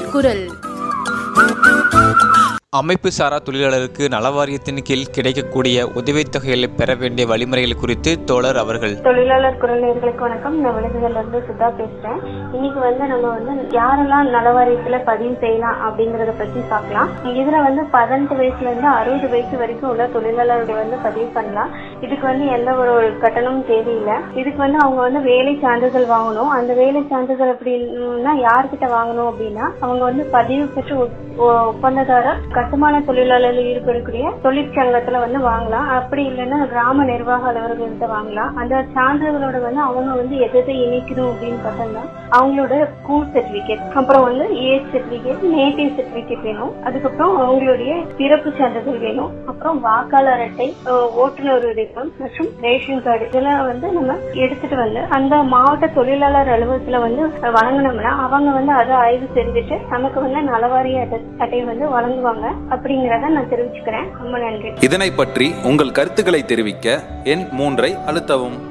குரல் அமைப்பு சாரா தொழிலாளருக்கு நலவாரியத்தின் கீழ் கிடைக்கக்கூடிய உதவித் தொகைகளை பெற வேண்டிய வழிமுறைகள் குறித்து தோழர் அவர்கள் தொழிலாளர் குரல் நேயர்களுக்கு வணக்கம் நான் விழுதுகள்ல இருந்து சுதா பேசுறேன் இன்னைக்கு வந்து நம்ம வந்து யாரெல்லாம் நலவாரியத்துல பதிவு செய்யலாம் அப்படிங்கறத பத்தி பார்க்கலாம் இதுல வந்து பதினெட்டு வயசுல இருந்து அறுபது வயசு வரைக்கும் உள்ள தொழிலாளர்கள் வந்து பதிவு பண்ணலாம் இதுக்கு வந்து எந்த ஒரு கட்டணமும் தேவையில்லை இதுக்கு வந்து அவங்க வந்து வேலை சான்றிதழ் வாங்கணும் அந்த வேலை சான்றிதழ் அப்படின்னா யார்கிட்ட வாங்கணும் அப்படின்னா அவங்க வந்து பதிவு பெற்று ஒப்- ஒ- ஒப்பந்ததாரர் கட்டுமான தொழிலாளர்கள் ஈடுபடக்கூடிய தொழிற்சங்கத்துல வந்து வாங்கலாம் அப்படி இல்லைன்னா கிராம நிர்வாக அலுவலர்கள்ட்ட வாங்கலாம் அந்த சான்றிதழோட வந்து அவங்க வந்து எதை எதை இணைக்கணும் அப்படின்னு பார்த்தோம்னா அவங்களோட ஸ்கூல் சர்டிபிகேட் அப்புறம் வந்து ஏஜ் சர்டிபிகேட் நேட்டிவ் சர்டிபிகேட் வேணும் அதுக்கப்புறம் அவங்களுடைய பிறப்பு சான்றிதழ் வேணும் அப்புறம் வாக்காளர் அட்டை அஹ், ஓட்டுநர் உரிமம் மற்றும் ரேஷன் கார்டு இதெல்லாம் வந்து நம்ம எடுத்துட்டு வந்து அந்த மாவட்ட தொழிலாளர் அலுவலகத்துல வந்து வழங்கினோம்னா அவங்க வந்து அதை ஆய்வு செஞ்சுட்டு நமக்கு வந்து நலவாரிய அட்டை அட்டை வந்து வழங்குவாங்க அப்படிங்கறத நான் தெரிவிச்சுக்கிறேன் ரொம்ப நன்றி இதனை பற்றி உங்கள் கருத்துக்களை தெரிவிக்க எண் மூன்றை அழுத்தவும்